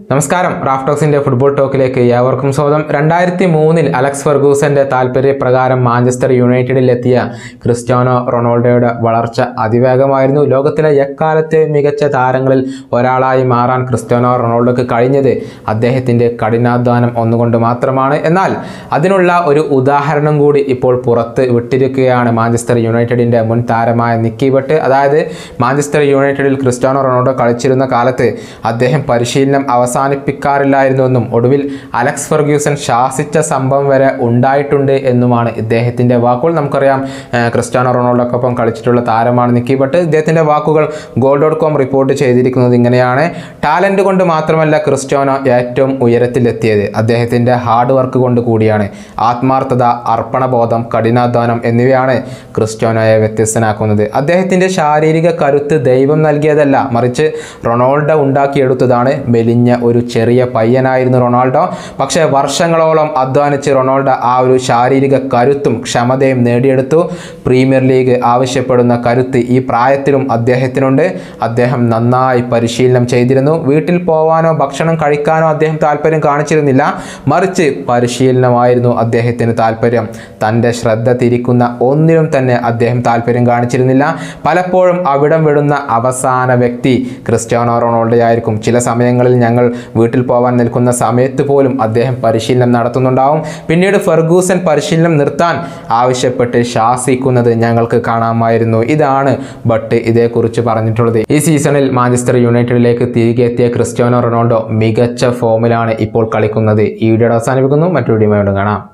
നമസ്കാരം റാഫ്റ്റോക്സിന്റെ ഫുട്ബോൾ ടോക്കിലേക്ക് ഏവർക്കും സ്വാഗതം രണ്ടായിരത്തി മൂന്നിൽ അലക്സ് ഫെർഗൂസന്റെ താല്പര്യപ്രകാരം മാഞ്ചസ്റ്റർ യുണൈറ്റഡിൽ എത്തിയ ക്രിസ്ത്യാനോ റൊണാൾഡോയുടെ വളർച്ച അതിവേഗമായിരുന്നു ലോകത്തിലെ എക്കാലത്തെ മികച്ച താരങ്ങളിൽ ഒരാളായി മാറാൻ ക്രിസ്ത്യാനോ റൊണാൾഡോക്ക് കഴിഞ്ഞത് അദ്ദേഹത്തിന്റെ കഠിനാധ്വാനം ഒന്നുകൊണ്ട് മാത്രമാണ് എന്നാൽ അതിനുള്ള ഒരു ഉദാഹരണം കൂടി ഇപ്പോൾ പുറത്ത് വിട്ടിരിക്കുകയാണ് മാഞ്ചസ്റ്റർ യുണൈറ്റഡിന്റെ മുൻ താരമായ നിക്കി ബട്ട് അതായത് മാഞ്ചസ്റ്റർ യുണൈറ്റഡിൽ ക്രിസ്ത്യാനോ റൊണാൾഡോ കളിച്ചിരുന്ന കാലത്ത് അദ്ദേഹം പരിശീലനം അവസാനിപ്പിക്കാറില്ലായിരുന്നുവെന്നും ഒടുവിൽ അലക്സ് ഫെർഗ്യൂസൺ ശാസിച്ച സംഭവം വരെ ഉണ്ടായിട്ടുണ്ട് എന്നുമാണ് ഇദ്ദേഹത്തിൻ്റെ വാക്കുകൾ നമുക്കറിയാം ആ, ക്രിസ്ത്യാനോ റൊണാൾഡോക്കൊപ്പം കളിച്ചിട്ടുള്ള താരമാണ് നിക്കി ബട്ട് ഇദ്ദേഹത്തിൻ്റെ വാക്കുകൾ ഗോൾ ഡോട്ട് കോം റിപ്പോർട്ട് ചെയ്തിരിക്കുന്നത് ഇങ്ങനെയാണ് ടാലൻറ്റ് കൊണ്ട് മാത്രമല്ല ക്രിസ്ത്യാനോ ഏറ്റവും ഉയരത്തിലെത്തിയത് അദ്ദേഹത്തിൻ്റെ ഹാർഡ് വർക്ക് കൊണ്ട് കൂടിയാണ് ആത്മാർത്ഥത അർപ്പണബോധം കഠിനാധ്വാനം എന്നിവയാണ് ക്രിസ്ത്യാനോയെ വ്യത്യസ്തനാക്കുന്നത് അദ്ദേഹത്തിൻ്റെ ശാരീരിക കരുത്ത് ദൈവം നൽകിയതല്ല മറിച്ച് റൊണാൾഡോ ഉണ്ടാക്കിയെടുത്തതാണ് മെലിഞ്ഞ ഒരു ചെറിയ പയ്യനായിരുന്നു റൊണാൾഡോ പക്ഷേ വർഷങ്ങളോളം അധ്വാനിച്ച് റൊണാൾഡോ ആ ഒരു ശാരീരിക കരുത്തും ക്ഷമതയും നേടിയെടുത്തു പ്രീമിയർ ലീഗ് ആവശ്യപ്പെടുന്ന കരുത്ത് ഈ പ്രായത്തിലും അദ്ദേഹത്തിനുണ്ട് അദ്ദേഹം നന്നായി പരിശീലനം ചെയ്തിരുന്നു വീട്ടിൽ പോവാനോ ഭക്ഷണം കഴിക്കാനോ അദ്ദേഹം താല്പര്യം കാണിച്ചിരുന്നില്ല മറിച്ച് പരിശീലനമായിരുന്നു അദ്ദേഹത്തിന് താല്പര്യം തൻ്റെ ശ്രദ്ധ തിരിക്കുന്ന ഒന്നിലും തന്നെ അദ്ദേഹം താല്പര്യം കാണിച്ചിരുന്നില്ല പലപ്പോഴും അവിടം വിടുന്ന അവസാന വ്യക്തി ക്രിസ്ത്യാനോ റൊണാൾഡോ ആയിരിക്കും ചില സമയങ്ങളിൽ ഞങ്ങൾ വീട്ടിൽ പോകാൻ നിൽക്കുന്ന സമയത്ത് പോലും അദ്ദേഹം പരിശീലനം നടത്തുന്നുണ്ടാവും പിന്നീട് ഫെർഗൂസൻ പരിശീലനം നിർത്താൻ ആവശ്യപ്പെട്ട് ശാസിക്കുന്നത് ഞങ്ങൾക്ക് കാണാമായിരുന്നു ഇതാണ് ബട്ട് ഇതേക്കുറിച്ച് പറഞ്ഞിട്ടുള്ളത് ഈ സീസണിൽ മാഞ്ചസ്റ്റർ യുണൈറ്റഡിലേക്ക് തിരികെ എത്തിയ ക്രിസ്ത്യാനോ റൊണാൾഡോ മികച്ച ഫോമിലാണ് ഇപ്പോൾ കളിക്കുന്നത് ഈ വീഡിയോ അവസാനിപ്പിക്കുന്നു മറ്റൊരു വീഡിയോ കാണാം